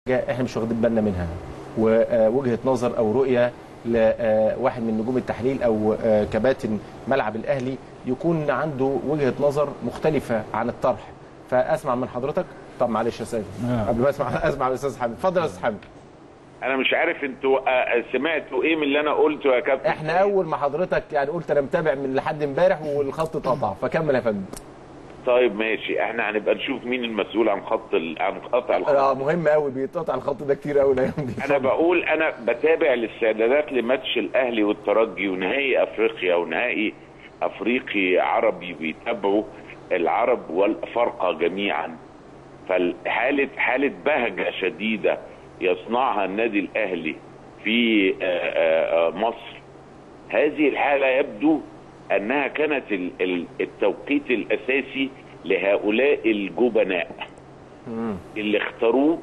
احنا مش واخدين بالنا منها ووجهه نظر او رؤيه لواحد من نجوم التحليل او كباتن ملعب الاهلي يكون عنده وجهه نظر مختلفه عن الطرح فاسمع من حضرتك طب معلش يا سيد قبل ما اسمع اسمع من الاستاذ حامد اتفضل يا استاذ حامد انا مش عارف انتوا آه، سمعتوا ايه من اللي انا قلته يا كابتن احنا اول ما حضرتك يعني قلت انا متابع من لحد امبارح والخط اتقطع فكمل يا فندم طيب ماشي احنا هنبقى نشوف مين المسؤول عن خط ال... عن قطع الخط اه مهم قوي بيتقطع الخط ده كتير قوي الايام دي انا بقول انا بتابع الاستعدادات لماتش الاهلي والترجي ونهائي افريقيا ونهائي افريقي عربي بيتابعوا العرب والافارقه جميعا فحاله حاله بهجه شديده يصنعها النادي الاهلي في آه، آه، آه، مصر هذه الحاله يبدو انها كانت ال- ال- التوقيت الاساسي لهؤلاء الجبناء اللي اختاروه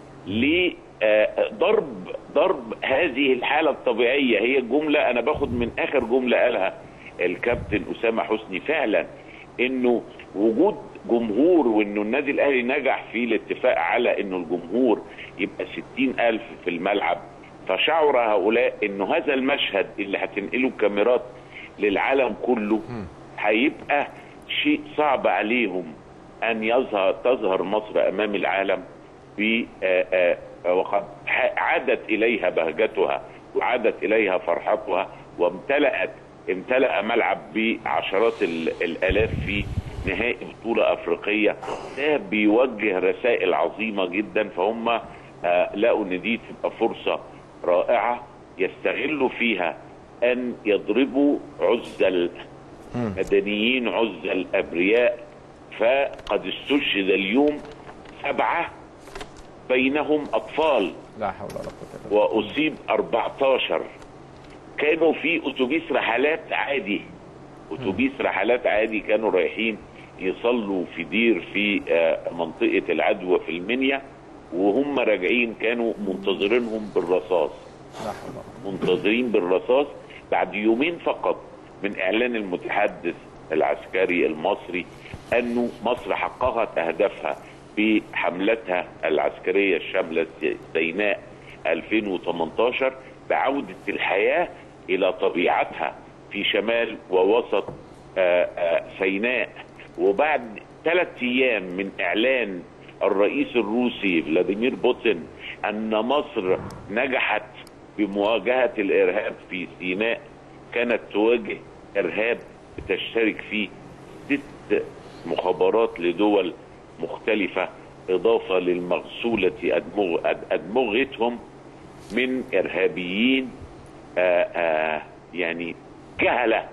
لضرب ضرب هذه الحاله الطبيعيه هي الجمله انا باخد من اخر جمله قالها الكابتن اسامه حسني فعلا انه وجود جمهور وانه النادي الاهلي نجح في الاتفاق على انه الجمهور يبقى ستين الف في الملعب فشعر هؤلاء انه هذا المشهد اللي هتنقله الكاميرات للعالم كله هيبقى شيء صعب عليهم ان يظهر تظهر مصر امام العالم ب آه، آه، وقد ح- عادت اليها بهجتها وعادت اليها فرحتها وامتلأت امتلأ ملعب بعشرات ال- الالاف في نهائي بطولة افريقية ده بيوجه رسائل عظيمة جدا فهم آه، لقوا ان دي تبقى فرصة رائعة يستغلوا فيها ان يضربوا عزل مدنيين عزل ابرياء فقد استشهد اليوم سبعه بينهم اطفال لا حول ولا قوه الا بالله واصيب 14 كانوا في اتوبيس رحلات عادي اتوبيس رحلات عادي كانوا رايحين يصلوا في دير في آه، منطقه العدوى في المنيا وهم راجعين كانوا منتظرينهم بالرصاص لا حول ولا قوه منتظرين بالرصاص بعد يومين فقط من اعلان المتحدث العسكري المصري انه مصر حققت اهدافها بحملتها العسكريه الشامله سيناء 2018 بعوده الحياه الى طبيعتها في شمال ووسط آه، آه، سيناء وبعد ثلاث ايام من اعلان الرئيس الروسي فلاديمير بوتين ان مصر نجحت بمواجهه الارهاب في سيناء كانت تواجه ارهاب بتشترك فيه ست مخابرات لدول مختلفه اضافه للمغسوله أدمغ أد- ادمغتهم من ارهابيين آآ آآ يعني جهله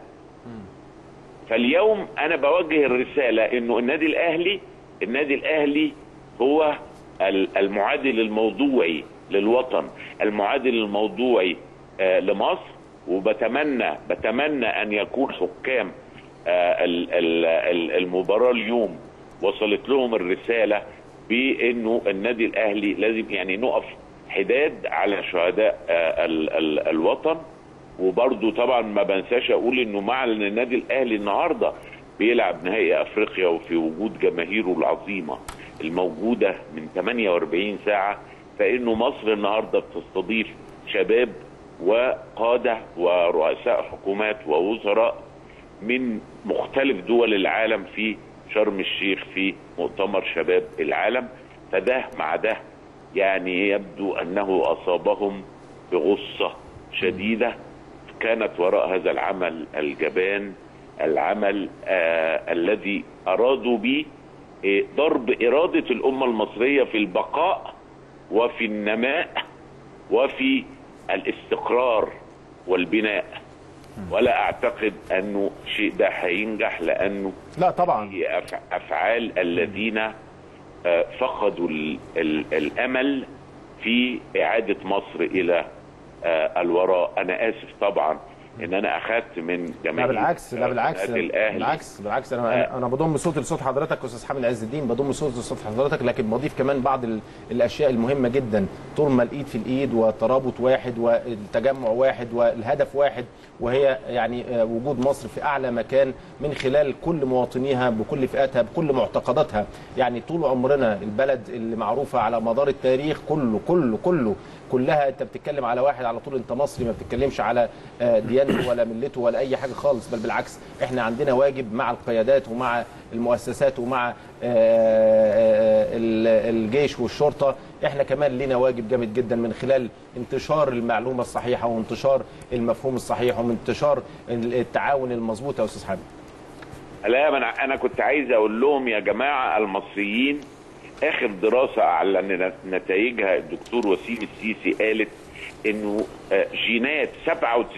فاليوم انا بوجه الرساله انه النادي الاهلي النادي الاهلي هو ال- المعادل الموضوعي للوطن المعادل الموضوعي آه، لمصر وبتمنى بتمنى ان يكون حكام آه، ال- ال- ال- المباراه اليوم وصلت لهم الرساله بانه النادي الاهلي لازم يعني نقف حداد على شهداء آه، ال- ال- الوطن وبرضه طبعا ما بنساش اقول انه مع ان النادي الاهلي النهارده بيلعب نهائي افريقيا وفي وجود جماهيره العظيمه الموجوده من 48 ساعه فانه مصر النهارده بتستضيف شباب وقاده ورؤساء حكومات ووزراء من مختلف دول العالم في شرم الشيخ في مؤتمر شباب العالم فده مع ده يعني يبدو انه اصابهم بغصه شديده كانت وراء هذا العمل الجبان العمل آه الذي ارادوا به آه، ضرب اراده الامه المصريه في البقاء وفي النماء وفي الاستقرار والبناء ولا اعتقد انه شيء ده هينجح لانه لا طبعا هي أف- افعال الذين آه، فقدوا ال ال الامل في اعاده مصر الى آه، الوراء انا اسف طبعا ان انا اخذت من لا جماهير بالعكس لا بالعكس النادي الاهلي بالعكس بالعكس انا انا بضم صوتي لصوت حضرتك استاذ حامد عز الدين بضم صوتي لصوت حضرتك لكن بضيف كمان بعض ال- الاشياء المهمه جدا طول ما الايد في الايد وترابط واحد والتجمع واحد والهدف واحد وهي يعني آه، وجود مصر في اعلى مكان من خلال كل مواطنيها بكل فئاتها بكل معتقداتها يعني طول عمرنا البلد اللي معروفه على مدار التاريخ كله كله كله كلها انت بتتكلم على واحد على طول انت مصري ما بتتكلمش على آه، ديانته ولا ملته ولا اي حاجه خالص بل بالعكس احنا عندنا واجب مع القيادات ومع المؤسسات ومع آه، آه، ال- الجيش والشرطه احنا كمان لنا واجب جامد جدا من خلال انتشار المعلومه الصحيحه وانتشار المفهوم الصحيح وانتشار التعاون المظبوط يا استاذ حامد لا ما انا انا كنت عايز اقول لهم يا جماعه المصريين اخر دراسه اعلن نتائجها الدكتور وسيم السيسي قالت انه آه، جينات 97.5%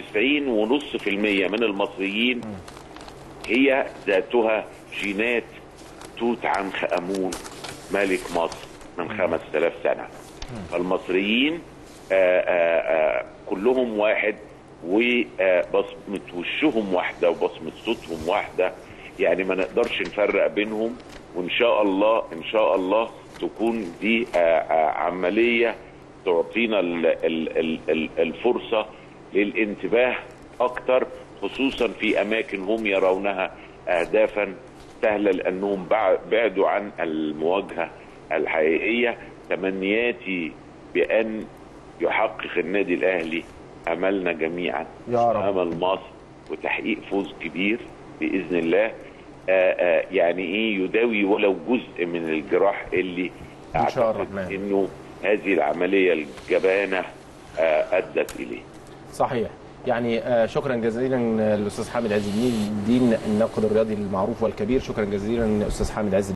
من المصريين هي ذاتها جينات توت عنخ امون ملك مصر من 5000 سنه فالمصريين آه، آه، آه، كلهم واحد وبصمة وشهم واحدة وبصمة صوتهم واحدة يعني ما نقدرش نفرق بينهم وإن شاء الله إن شاء الله تكون دي آه، آه، عملية تعطينا ال- ال- ال- ال- الفرصة للانتباه أكتر خصوصا في أماكن هم يرونها أهدافا سهلة لأنهم بع- بعدوا عن المواجهة الحقيقية تمنياتي بأن يحقق النادي الأهلي أملنا جميعا يا رب. أمل مصر وتحقيق فوز كبير بإذن الله آآ آآ يعني إيه يداوي ولو جزء من الجراح اللي إن شاء أعتقد الرحمن. إنه هذه العملية الجبانة آه، أدت إليه صحيح يعني آه، شكرا جزيلا للاستاذ حامد عز الدين الناقد الرياضي المعروف والكبير شكرا جزيلا استاذ حامد عز